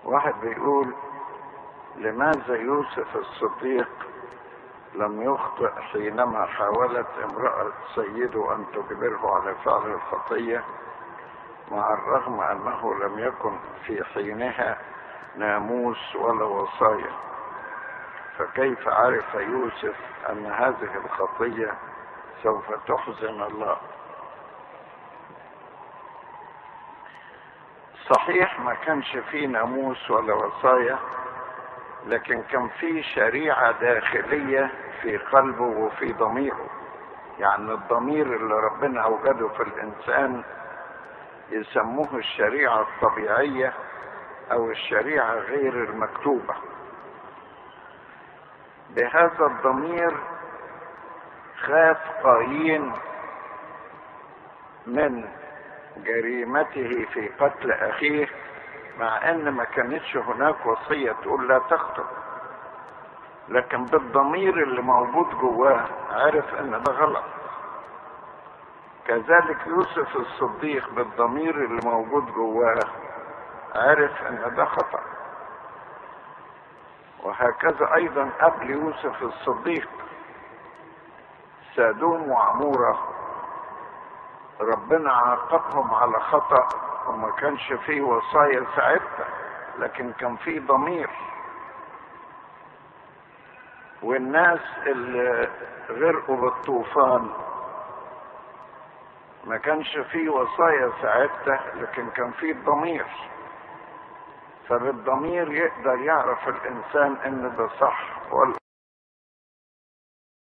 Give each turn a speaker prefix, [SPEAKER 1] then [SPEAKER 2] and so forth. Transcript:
[SPEAKER 1] واحد بيقول لماذا يوسف الصديق لم يخطئ حينما حاولت امرأة سيده أن تجبره على فعل الخطية مع الرغم أنه لم يكن في حينها ناموس ولا وصايا فكيف عرف يوسف أن هذه الخطية سوف تحزن الله صحيح ما كانش فيه ناموس ولا وصايا لكن كان في شريعة داخلية في قلبه وفي ضميره يعني الضمير اللي ربنا أوجده في الإنسان يسموه الشريعة الطبيعية أو الشريعة غير المكتوبة بهذا الضمير خاف قايين من جريمته في قتل أخيه مع ان ما كانتش هناك وصية تقول لا تقتل لكن بالضمير اللي موجود جواه عرف ان ده غلط كذلك يوسف الصديق بالضمير اللي موجود جواه عرف ان ده خطأ وهكذا ايضا قبل يوسف الصديق سادوم وعمورة ربنا عاقبهم على خطأ وما كانش فيه وصايا ساعتها لكن كان فيه ضمير والناس اللي غرقوا بالطوفان ما كانش فيه وصايا ساعتها لكن كان فيه ضمير فبالضمير يقدر يعرف الانسان ان ده صح ولا